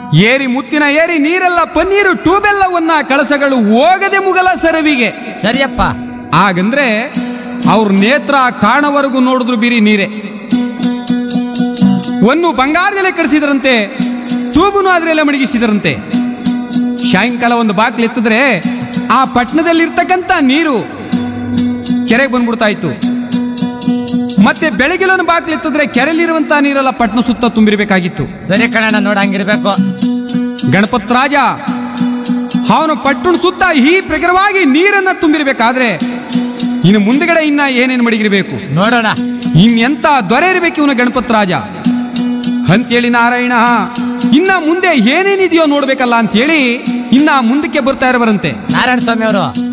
ಏರಿ ಮುತ್ತಿನ ಏರಿ ನೀರೆಲ್ಲ ಪನ್ನೀರು ಟ್ಯೂಬೆಲ್ಲವನ್ನ ಕಳಸಗಳು ಹೋಗದೆ ಮುಗಲ ಸರವಿಗೆ ಸರಿಯಪ್ಪ ಆಗಂದ್ರೆ ಅವ್ರ ನೇತ್ರ ಕಾಣವರೆಗೂ ನೋಡಿದ್ರು ಬಿರಿ ನೀರೆ ಒಂದು ಬಂಗಾರದಲ್ಲೇ ಕಳಿಸಿದ್ರಂತೆ ತೂಬುನು ಅದ್ರೆಲ್ಲ ಮಡಗಿಸಿದ್ರಂತೆ ಸಾಯಂಕಾಲ ಒಂದು ಬಾಕ್ಲು ಎತ್ತಿದ್ರೆ ಆ ಪಟ್ಟಣದಲ್ಲಿರ್ತಕ್ಕಂಥ ನೀರು ಕೆರೆಗೆ ಬಂದ್ಬಿಡ್ತಾ ಇತ್ತು ಮತ್ತೆ ಬೆಳಗಿಲೊಂದು ಬಾಕ್ಲು ಎತ್ತಿದ್ರೆ ಕೆರೆಯಲ್ಲಿರುವಂತ ನೀರೆಲ್ಲ ಪಟ್ಟಣ ಸುತ್ತ ತುಂಬಿರ್ಬೇಕಾಗಿತ್ತು ಸರಿ ಕಣಣ್ಣ ನೋಡಂಗಿರ್ಬೇಕು ಗಣಪತ್ ರಾಜ ಅವನು ಪಟ್ಟಣ ಸುತ್ತ ಈ ಪ್ರಕಾರವಾಗಿ ನೀರನ್ನ ತುಂಬಿರ್ಬೇಕಾದ್ರೆ ಇನ್ನು ಮುಂದಗಡೆ ಇನ್ನ ಏನೇನು ಮಡಗಿರ್ಬೇಕು ನೋಡೋಣ ಇನ್ನೆಂತ ದೊರೆ ಇರಬೇಕು ಇವನು ಗಣಪತ್ ರಾಜ ಅಂತೇಳಿ ನಾರಾಯಣ ಇನ್ನ ಮುಂದೆ ಏನೇನಿದೆಯೋ ನೋಡ್ಬೇಕಲ್ಲ ಅಂತೇಳಿ ಇನ್ನ ಮುಂದಕ್ಕೆ ಬರ್ತಾ ಇರಬರಂತೆ ನಾರಾಯಣ ಸ್ವಾಮಿ ಅವರು